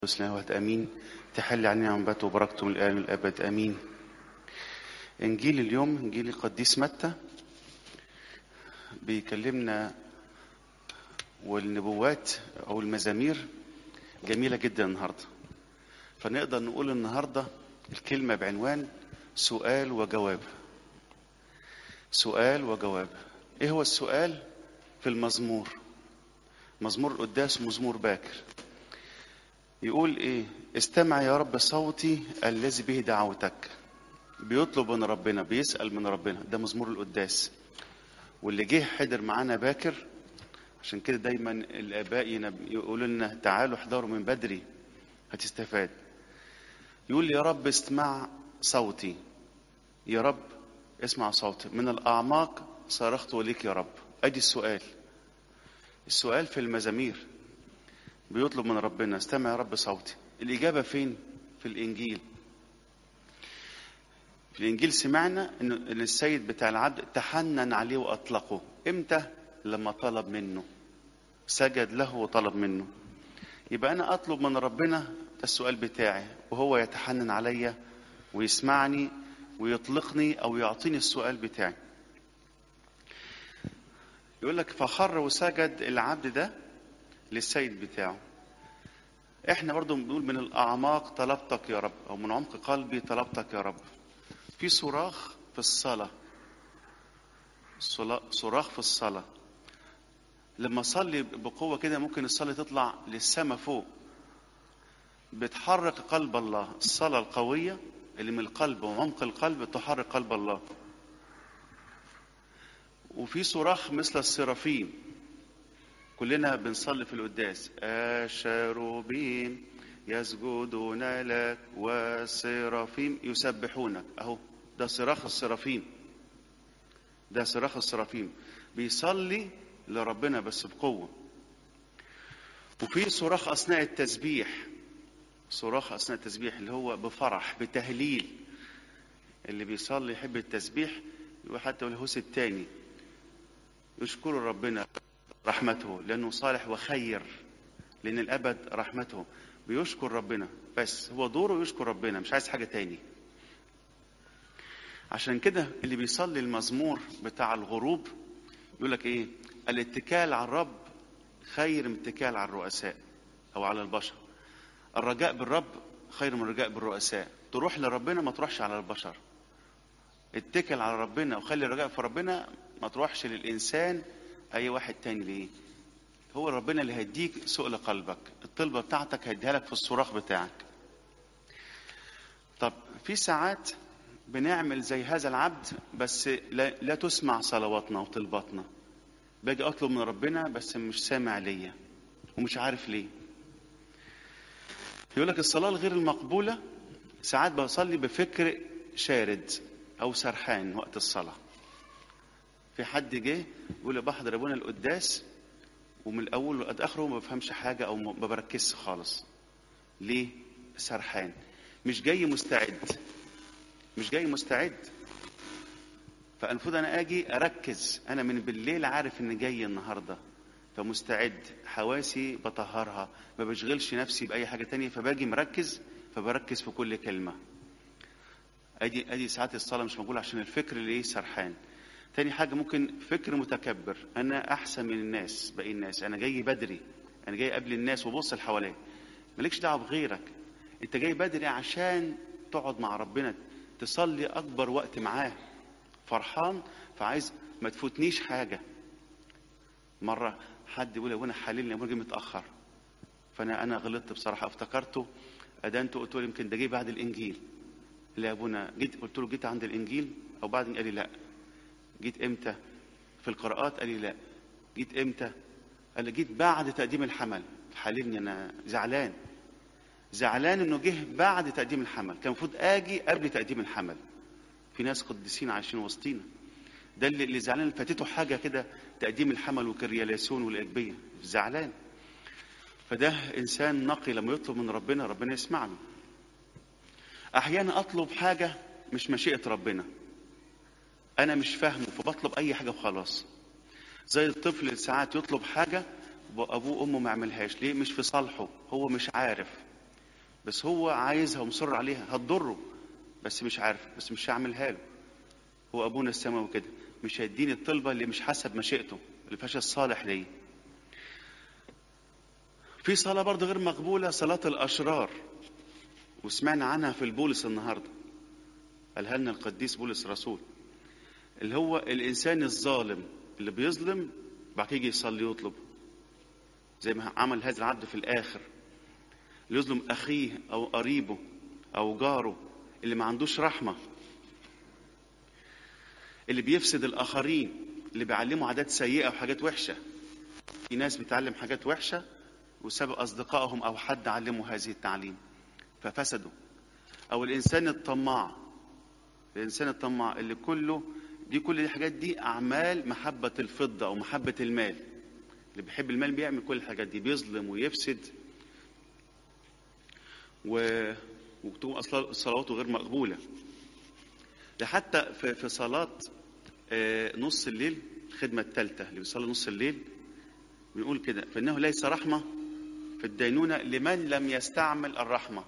وسلامة امين تحل علينا نعمته وبركته من الان والابد امين انجيل اليوم انجيل القديس متى بيكلمنا والنبوات او المزامير جميله جدا النهارده فنقدر نقول النهارده الكلمه بعنوان سؤال وجواب سؤال وجواب ايه هو السؤال في المزمور مزمور القداس مزمور باكر يقول ايه استمع يا رب صوتي الذي به دعوتك بيطلب من ربنا بيسأل من ربنا ده مزمور القداس واللي جه حضر معانا باكر عشان كده دايما الاباء ينب- يقولوا لنا تعالوا احضروا من بدري هتستفاد يقول يا رب اسمع صوتي يا رب اسمع صوتي من الاعماق صرخت اليك يا رب ادي السؤال السؤال في المزامير بيطلب من ربنا استمع يا رب صوتي الإجابة فين في الإنجيل في الإنجيل سمعنا إن إن السيد بتاع العبد تحنن عليه وأطلقه إمتى لما طلب منه سجد له وطلب منه يبقى أنا أطلب من ربنا ده السؤال بتاعي وهو يتحنن عليا ويسمعني ويطلقني أو يعطيني السؤال بتاعي يقول لك فخر وسجد العبد ده للسيد بتاعه احنا برضو بنقول من الاعماق طلبتك يا رب او من عمق قلبي طلبتك يا رب في صراخ في الصلاه صلا- صراخ في الصلاه لما اصلي بقوه كده ممكن الصلاه تطلع للسماء فوق بتحرك قلب الله الصلاه القويه اللي من القلب وعمق القلب تحرك قلب الله وفي صراخ مثل السرافيم كلنا بنصلي في القداس الشاروبيم يسجدون لك والسرافيم يسبحونك اهو ده صراخ السرافيم ده صراخ السرافيم بيصلي لربنا بس بقوه وفي صراخ اثناء التسبيح صراخ اثناء التسبيح اللي هو بفرح بتهليل اللي بيصلي يحب التسبيح وحتى الهوس التاني يشكر ربنا رحمته لأنه صالح وخير لأن الأبد رحمته بيشكر ربنا بس هو دوره يشكر ربنا مش عايز حاجة تاني عشان كده اللي بيصلي المزمور بتاع الغروب يقول لك ايه الاتكال على الرب خير من الاتكال على الرؤساء او على البشر الرجاء بالرب خير من الرجاء بالرؤساء تروح لربنا ما تروحش على البشر اتكل على ربنا وخلي الرجاء في ربنا ما تروحش للإنسان أي واحد تاني ليه هو ربنا اللي هيديك سؤل قلبك الطلبة بتاعتك هيديها لك في الصراخ بتاعك طب في ساعات بنعمل زي هذا العبد بس لا, لا تسمع صلواتنا وطلباتنا باجي اطلب من ربنا بس مش سامع ليا ومش عارف ليه يقول لك الصلاة الغير المقبولة ساعات بصلي بفكر شارد أو سرحان وقت الصلاة في حد جه يقول لي بحضر ابونا القداس ومن الاول لغايه اخره ما بفهمش حاجه او ما بركزش خالص ليه سرحان مش جاي مستعد مش جاي مستعد فالمفروض انا اجي اركز انا من بالليل عارف ان جاي النهارده فمستعد حواسي بطهرها ما بشغلش نفسي باي حاجه تانية فباجي مركز فبركز في كل كلمه ادي ادي ساعات الصلاه مش مقبوله عشان الفكر اللي ايه سرحان تاني حاجه ممكن فكر متكبر انا احسن من الناس باقي الناس انا جاي بدري انا جاي قبل الناس وبص اللي حواليا مالكش دعوه بغيرك انت جاي بدري عشان تقعد مع ربنا تصلي اكبر وقت معاه فرحان فعايز ما تفوتنيش حاجه مره حد يقول يا ابونا حللني يا ابونا جه متاخر فانا انا غلطت بصراحه افتكرته ادانته قلت له يمكن ده جه بعد الانجيل لا يا ابونا جيت قلت له جيت عند الانجيل او بعد قال لي لا جيت امتى في القراءات قال لي لا جيت امتى قال لي جيت بعد تقديم الحمل حاليني انا زعلان زعلان انه جه بعد تقديم الحمل كان المفروض اجي قبل تقديم الحمل في ناس قديسين عايشين وسطينا ده اللي اللي زعلان اللي فاتته حاجه كده تقديم الحمل والكرياليسون والاجبيه زعلان فده انسان نقي لما يطلب من ربنا ربنا يسمع له احيانا اطلب حاجه مش مشيئه ربنا انا مش فاهمه فبطلب اي حاجه وخلاص زي الطفل ساعات يطلب حاجه وابوه وامه ما يعملهاش ليه مش في صالحه هو مش عارف بس هو عايزها ومصر عليها هتضره بس مش عارف بس مش هعملها له هو ابونا السماوي كده مش هيديني الطلبه اللي مش حسب مشيئته اللي فيهاش الصالح ليا في صلاة برضه غير مقبولة صلاة الأشرار وسمعنا عنها في البولس النهاردة قالها لنا القديس بولس رسول اللي هو الإنسان الظالم اللي بيظلم بعد كده يجي يصلي يطلب زي ما عمل هذا العبد في الآخر اللي يظلم أخيه أو قريبه أو جاره اللي ما عندوش رحمة اللي بيفسد الآخرين اللي بيعلموا عادات سيئة وحاجات وحشة في ناس بتعلم حاجات وحشة وسبب أصدقائهم أو حد علموا هذه التعليم ففسدوا أو الإنسان الطماع الإنسان الطماع اللي كله دي كل الحاجات دي أعمال محبة الفضة أو محبة المال اللي بيحب المال بيعمل كل الحاجات دي بيظلم ويفسد و... وتكون أصلا صلاته غير مقبولة ده حتى في في صلاة آه، نص الليل الخدمة الثالثة اللي بيصلي نص الليل بنقول كده فإنه ليس رحمة في الدينونة لمن لم يستعمل الرحمة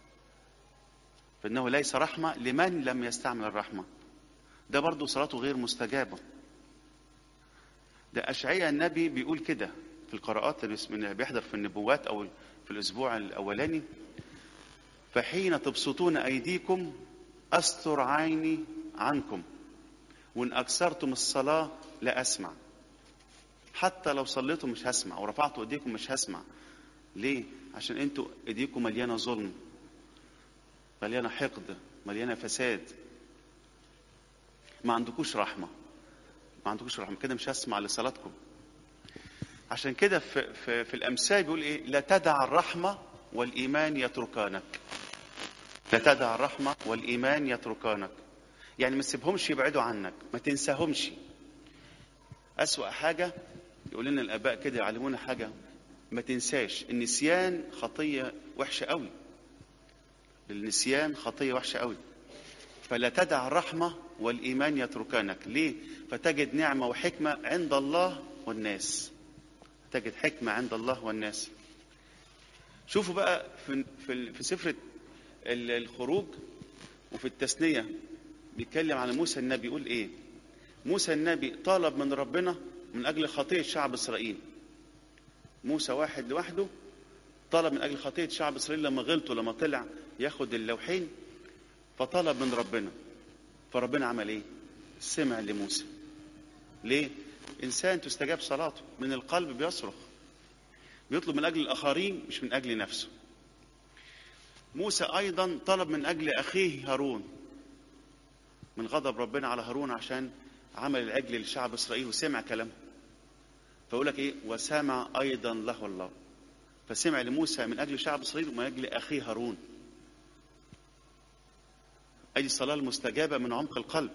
فإنه ليس رحمة لمن لم يستعمل الرحمة ده برضو صلاته غير مستجابة ده أشعياء النبي بيقول كده في القراءات اللي بيس- اللي بيحضر في النبوات أو في الأسبوع الأولاني فحين تبسطون أيديكم أستر عيني عنكم وإن أكثرتم الصلاة لا أسمع حتى لو صليتوا مش هسمع ورفعتوا ايديكم مش هسمع ليه عشان انتوا ايديكم مليانه ظلم مليانه حقد مليانه فساد ما عندكوش رحمه ما عندكوش رحمه كده مش هسمع لصلاتكم عشان كده في, في, في الامثال بيقول ايه لا تدع الرحمه والايمان يتركانك لا تدع الرحمه والايمان يتركانك يعني ما تسيبهمش يبعدوا عنك ما تنساهمش أسوأ حاجة يقول لنا الآباء كده يعلمونا حاجة ما تنساش النسيان خطية وحشة قوي النسيان خطية وحشة قوي فلا تدع الرحمة والإيمان يتركانك ليه فتجد نعمة وحكمة عند الله والناس تجد حكمة عند الله والناس شوفوا بقى في, في, في سفر ال- الخروج وفي التثنية بيتكلم عن موسى النبي يقول ايه موسى النبي طلب من ربنا من اجل خطيه شعب اسرائيل موسى واحد لوحده طلب من اجل خطيه شعب اسرائيل لما غلطوا لما طلع ياخد اللوحين فطلب من ربنا فربنا عمل ايه سمع لموسى ليه انسان تستجاب صلاته من القلب بيصرخ بيطلب من اجل الاخرين مش من اجل نفسه موسى ايضا طلب من اجل اخيه هارون من غضب ربنا على هارون عشان عمل العجل لشعب اسرائيل وسمع كلامه فيقول لك ايه وسمع ايضا له الله فسمع لموسى من اجل شعب اسرائيل ومن اجل اخيه هارون ادي الصلاه المستجابه من عمق القلب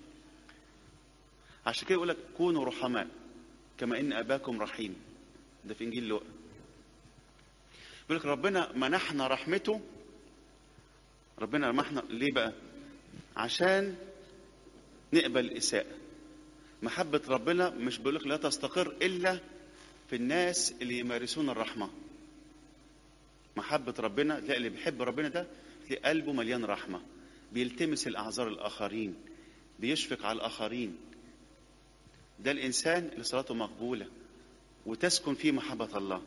عشان كده يقول لك كونوا رحماء كما ان اباكم رحيم ده في انجيل لوقا بيقول لك ربنا منحنا رحمته ربنا منحنا ليه بقى عشان نقبل الإساءة محبة ربنا مش بيقول لك لا تستقر إلا في الناس اللي يمارسون الرحمة محبة ربنا تلاقي اللي بيحب ربنا ده تلاقي قلبه مليان رحمة بيلتمس الأعذار الآخرين بيشفق على الآخرين ده الإنسان اللي صلاته مقبولة وتسكن فيه محبة الله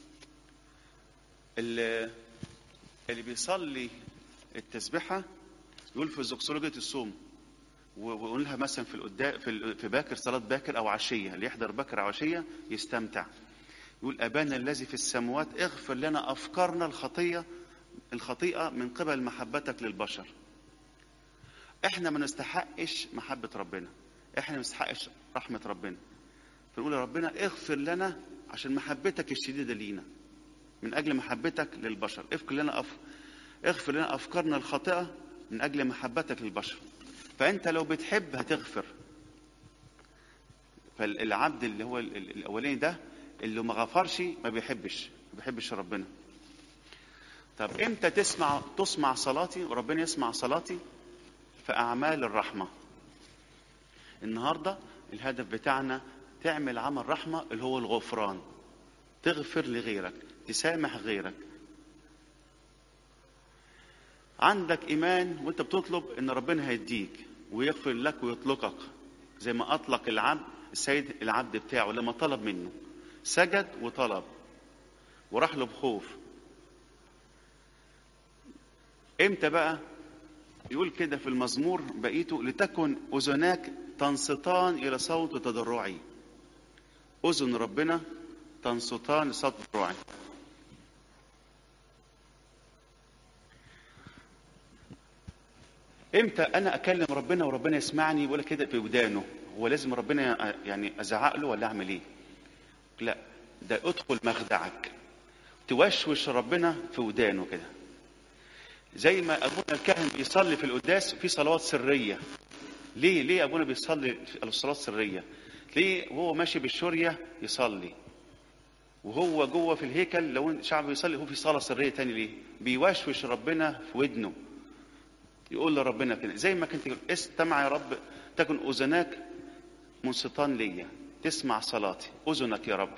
اللي, اللي بيصلي التسبحة يقول في زوكسولوجية الصوم ويقول لها مثلا في القدام في, ال- في باكر صلاة باكر أو عشية اللي يحضر باكر أو عشية يستمتع يقول أبانا الذي في السماوات اغفر لنا أفكارنا الخطية الخطيئة من قبل محبتك للبشر احنا ما نستحقش محبة ربنا احنا ما نستحقش رحمة ربنا فنقول يا ربنا اغفر لنا عشان محبتك الشديدة لينا من أجل محبتك للبشر اغفر لنا أف... اغفر لنا أفكارنا الخاطئة من أجل محبتك للبشر فأنت لو بتحب هتغفر فالعبد اللي هو ال- ال- الأولاني ده اللي ما غفرش ما بيحبش ما بيحبش ربنا طب امتى تسمع تسمع صلاتي وربنا يسمع صلاتي في أعمال الرحمة النهاردة الهدف بتاعنا تعمل عمل رحمة اللي هو الغفران تغفر لغيرك تسامح غيرك عندك ايمان وانت بتطلب ان ربنا هيديك ويغفر لك ويطلقك زي ما اطلق العبد السيد العبد بتاعه لما طلب منه سجد وطلب وراح له بخوف امتى بقى يقول كده في المزمور بقيته لتكن اذناك تنصتان الى صوت تضرعي اذن ربنا تنصتان لصوت تضرعي امتى انا اكلم ربنا وربنا يسمعني ولا كده في ودانه هو لازم ربنا يعني ازعق له ولا اعمل ايه لا ده ادخل مخدعك توشوش ربنا في ودانه كده زي ما ابونا الكاهن بيصلي في القداس في صلوات سريه ليه ليه ابونا بيصلي في الصلاه السريه ليه وهو ماشي بالشوريه يصلي وهو جوه في الهيكل لو الشعب بيصلي هو في صلاه سريه تاني ليه بيوشوش ربنا في ودنه يقول لربنا كده زي ما كنت تقول استمع يا رب تكن اذناك منصتان ليا تسمع صلاتي اذنك يا رب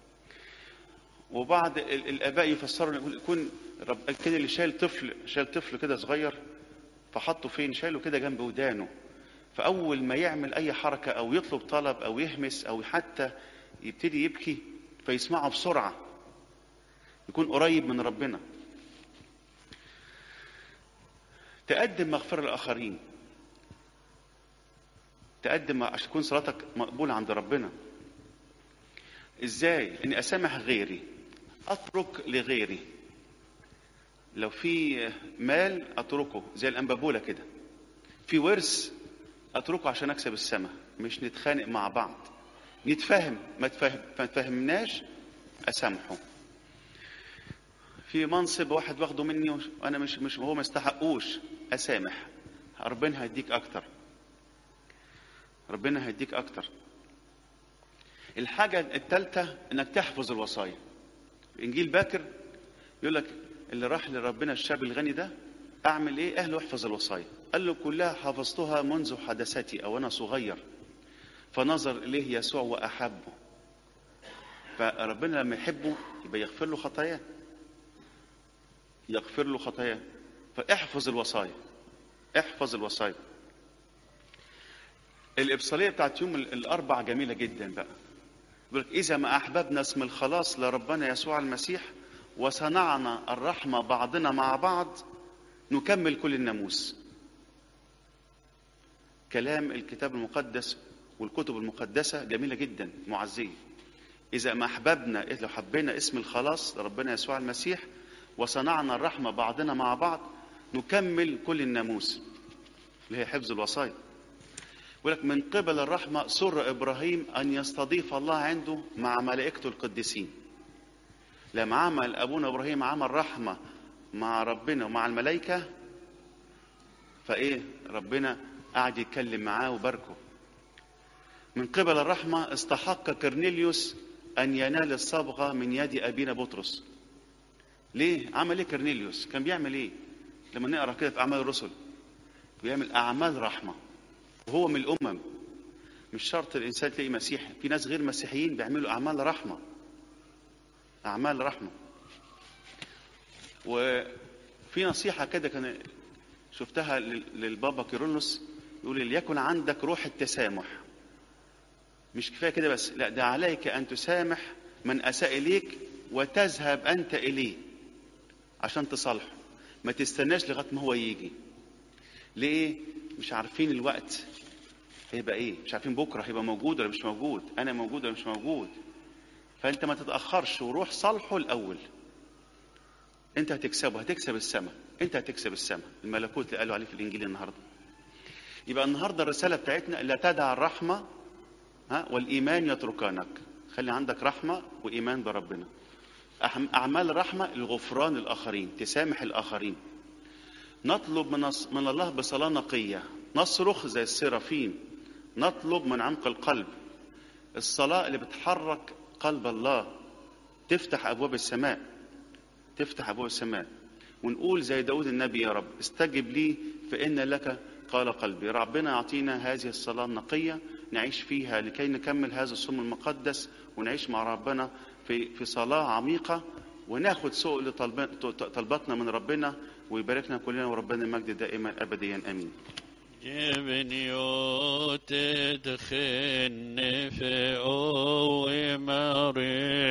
وبعض ال- الاباء يفسروا يقول يكون رب كده اللي شايل طفل شايل طفل كده صغير فحطه فين شايله كده جنب ودانه فاول ما يعمل اي حركه او يطلب طلب او يهمس او حتى يبتدي يبكي فيسمعه بسرعه يكون قريب من ربنا تقدم مغفرة للآخرين تقدم عشان تكون صلاتك مقبولة عند ربنا ازاي اني اسامح غيري اترك لغيري لو في مال اتركه زي الانبابوله كده في ورث اتركه عشان اكسب السماء مش نتخانق مع بعض نتفاهم ما تفهم ما تفهمناش اسامحه في منصب واحد واخده مني وانا مش مش هو ما استحقوش اسامح ربنا هيديك اكتر ربنا هيديك اكتر الحاجة الثالثة انك تحفظ الوصايا انجيل باكر يقول لك اللي راح لربنا الشاب الغني ده اعمل ايه اهله احفظ الوصايا قال له كلها حفظتها منذ حدثتي او انا صغير فنظر اليه يسوع واحبه فربنا لما يحبه يبقى يغفر له خطاياه يغفر له خطاياه فاحفظ الوصايا احفظ الوصايا الإبصالية بتاعت يوم الأربع جميلة جدا بقى يقول لك إذا ما أحببنا اسم الخلاص لربنا يسوع المسيح وصنعنا الرحمة بعضنا مع بعض نكمل كل الناموس كلام الكتاب المقدس والكتب المقدسة جميلة جدا معزية إذا ما أحببنا إذا لو حبينا اسم الخلاص لربنا يسوع المسيح وصنعنا الرحمة بعضنا مع بعض نكمل كل الناموس اللي هي حفظ الوصايا يقول لك من قبل الرحمة سر إبراهيم أن يستضيف الله عنده مع ملائكته القديسين لما عمل أبونا إبراهيم عمل رحمة مع ربنا ومع الملائكة فإيه ربنا قعد يتكلم معاه وباركه من قبل الرحمة استحق كرنيليوس أن ينال الصبغة من يد أبينا بطرس ليه؟ عمل إيه كرنيليوس؟ كان بيعمل إيه؟ لما نقرأ كده في أعمال الرسل بيعمل أعمال رحمة وهو من الأمم مش شرط الإنسان تلاقي مسيحي في ناس غير مسيحيين بيعملوا أعمال رحمة أعمال رحمة وفي نصيحة كده كان شفتها للبابا كيرلس يقول ليكن عندك روح التسامح مش كفاية كده بس لا ده عليك أن تسامح من أساء إليك وتذهب أنت إليه عشان تصالحه ما تستناش لغاية ما هو يجي ليه مش عارفين الوقت هيبقى ايه مش عارفين بكره هيبقى موجود ولا مش موجود انا موجود ولا مش موجود فانت ما تتاخرش وروح صالحه الاول انت هتكسبه هتكسب السماء انت هتكسب السماء الملكوت اللي قالوا عليه في الانجيل النهارده يبقى النهارده الرساله بتاعتنا لا تدع الرحمه ها والايمان يتركانك خلي عندك رحمه وايمان بربنا اعمال الرحمه الغفران الاخرين تسامح الاخرين نطلب من من الله بصلاة نقية نصرخ زي السرافين نطلب من عمق القلب الصلاة اللي بتحرك قلب الله تفتح أبواب السماء تفتح أبواب السماء ونقول زي داود النبي يا رب استجب لي فإن لك قال قلبي ربنا يعطينا هذه الصلاة النقية نعيش فيها لكي نكمل هذا الصوم المقدس ونعيش مع ربنا في في صلاة عميقة وناخد سوق لطلباتنا من ربنا ويباركنا كلنا وربنا المجد دائما ابديا امين جبنيوت تدخن في أوي مريض